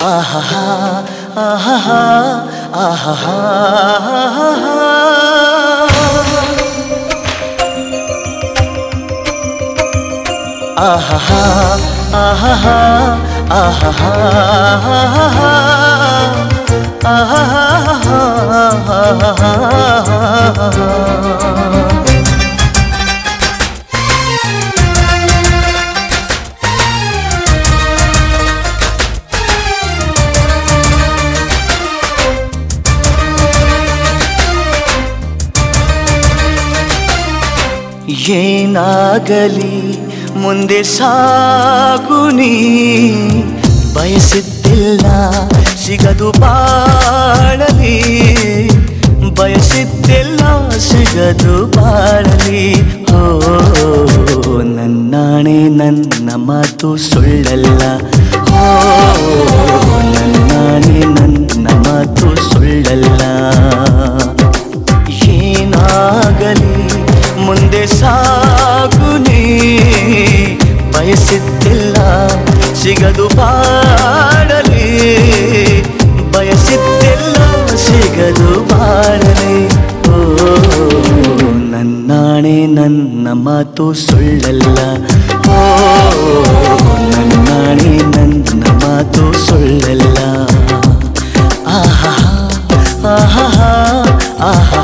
ಆಹಾ ಆಹಾ ಆಹಾ ಆಹಾ ಆಹಾ ಆಹಾ ಆಹಾ ಏನಾಗಲಿ ಮುಂದೆ ಸಾಗುನಿ ಬಯಸಿದ್ದಿಲ್ಲ ಸಿಗದು ಬಾಳಲಿ ಬಯಸಿದ್ದಿಲ್ಲ ಸಿಗದು ಬಾಳಲಿ ಓ ನನ್ನಾಣೆ ನನ್ನ ಮಾತು ಸುಳ್ಳಲ್ಲ ಓ ನನ್ನಾಣೆ ನನ್ನ ಮಾತು ಸುಳ್ಳಲ್ಲ ಏನಾಗಲಿ ಮುಂದೆ ಸಾಗುನಿ ಬಯಸಿದ್ದಿಲ್ಲ ಸಿಗದು ಬಾಡಲಿ ಬಯಸಿದ್ದಿಲ್ಲ ಸಿಗದು ಬಾಡಲಿ ಓ ನನ್ನಾಣೆ ನನ್ನ ಮಾತು ಸುಳ್ಳಲ್ಲ ಓ ನನ್ನಾಣೆ ನನ್ನ ಮಾತು ಸುಳ್ಳಲ್ಲ ಆಹಾ ಆಹಾ ಆಹಾ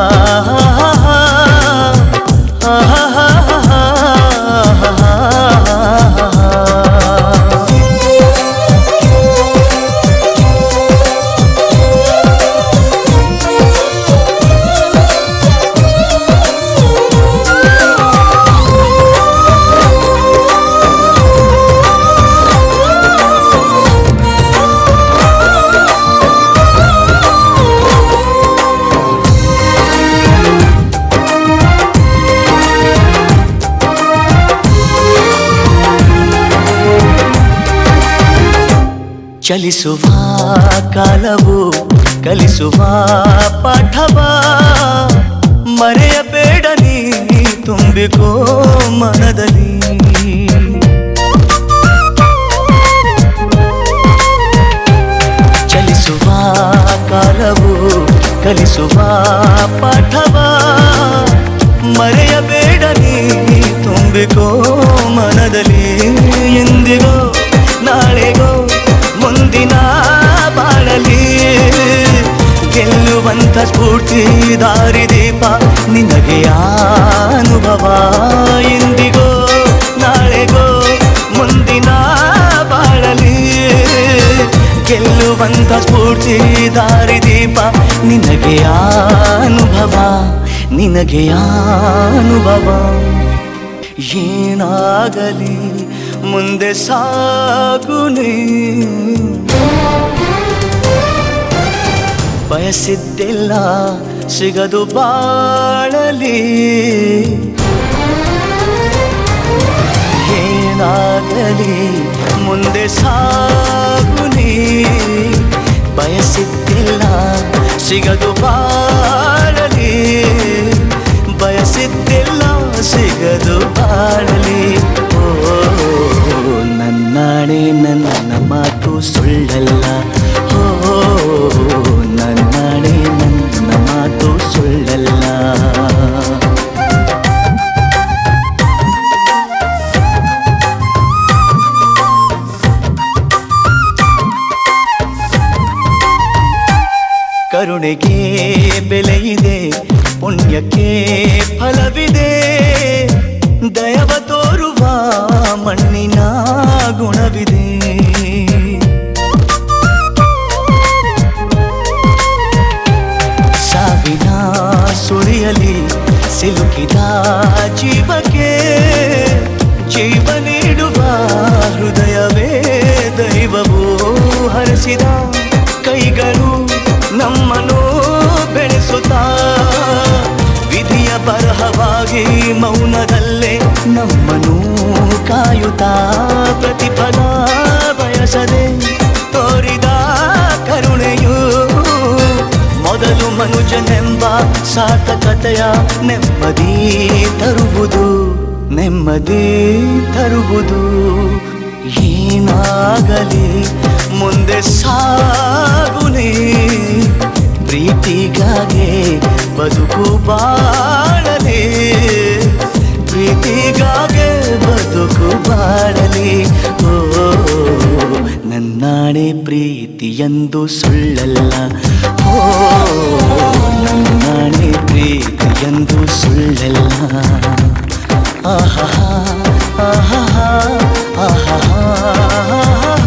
ಚಲಿಸುವ ಕಾಲವು ಕಲಿಸುವ ಪಾಠವ ಮರೆಯಬೇಡ ನೀ ತುಂಬಿಕೋ ಮನದಲ್ಲಿ ಚಲಿಸುವ ಕಾಲವು ಕಲಿಸುವ ಪಾಠವ ಮರೆಯಬೇಡ ನೀ ತುಂಬಿಕೋ ಮನದಲ್ಲಿ ಎಂದಿಗೋ ನಾಳೆಗೋ ಮುಂದಿನ ಬಾಳಲಿ ಗೆಲ್ಲುವಂತ ಸ್ಫೂರ್ತಿ ದಾರಿದೀಪ ನಿನಗೆ ಅನುಭವ ಎಂದಿಗೋ ನಾಳೆಗೋ ಮುಂದಿನ ಬಾಳಲಿ ಗೆಲ್ಲುವಂತ ಸ್ಫೂರ್ತಿ ದಾರಿದೀಪ ನಿನಗೆ ಅನುಭವ ನಿನಗೆ ಅನುಭವ ಏನಾಗಲಿ ಮುಂದೆ ಸಾಗುನಿ ಬಯಸಿದ್ದಿಲ್ಲ ಸಿಗದು ಬಾಳಲಿ ಏನಾಗಲಿ ಮುಂದೆ ಸಾಗುನಿ ಬಯಸಿದ್ದಿಲ್ಲ ಸಿಗದು ಬಾಳಲಿ ಬಯಸಿದ್ದಿಲ್ಲ ಸಿಗದು ಬಾಳಲಿ ಓ ನನ್ನಾಣೆ ನನ್ನ ಮಾತು ಸುಳ್ಳಲ್ಲ ಓ ನನ್ನಾಣೆ ನನ್ನ ಮಾತು ಸುಳ್ಳಲ್ಲ ಕರುಣೆಗೆ ಬೆಲೆಯಿದೆ ಪುಣ್ಯಕ್ಕೆ ಫಲವಿದೆ ದಯವ ತೋರುವ ಮಣ್ಣಿನ ಗುಣವಿದೆ ಸಾವಿನ ಸುಳಿಯಲಿ ಸಿಲುಕಿದ ಜೀವಕ್ಕೆ ಜೀವ ನೀಡುವ ಹೃದಯವೇ ದೈವವು ಹರಿಸಿದ ಕೈಗಳು ನಮ್ಮನ್ನು ಬೆಳೆಸುತ್ತಾ ವಿಧಿಯ ಬರಹವಾಗಿ ಮೌನದಲ್ಲೇ ನಮ್ಮನ್ನು ಕಾಯುತ್ತಾ ಪ್ರತಿಫಲ ಬಯಸದೆ ತೋರಿದ ಕರುಣೆಯು ಮೊದಲು ಮನುಜನೆಂಬ ಸಾರ್ಥಕತೆಯ ನೆಮ್ಮದಿ ತರುವುದು ನೆಮ್ಮದಿ ತರುವುದು ಏನಾಗಲಿ ಮುಂದೆ ಸಾಗುನೆ ಪ್ರೀತಿಗಾಗೆ ಬದುಕು ಬಾಳಲಿ ಪ್ರೀತಿಗಾಗೆ ಬದುಕು ಬಾಳಲಿ ಓ ನನ್ನಾಣೆ ಪ್ರೀತಿಯಂದು ಸುಳ್ಳಲ್ಲ ಓ ನನ್ನಾಣೆ ಪ್ರೀತಿಯಂದು ಸುಳ್ಳಲ್ಲ ಆಹಾ ಆಹಾ ಆಹಾ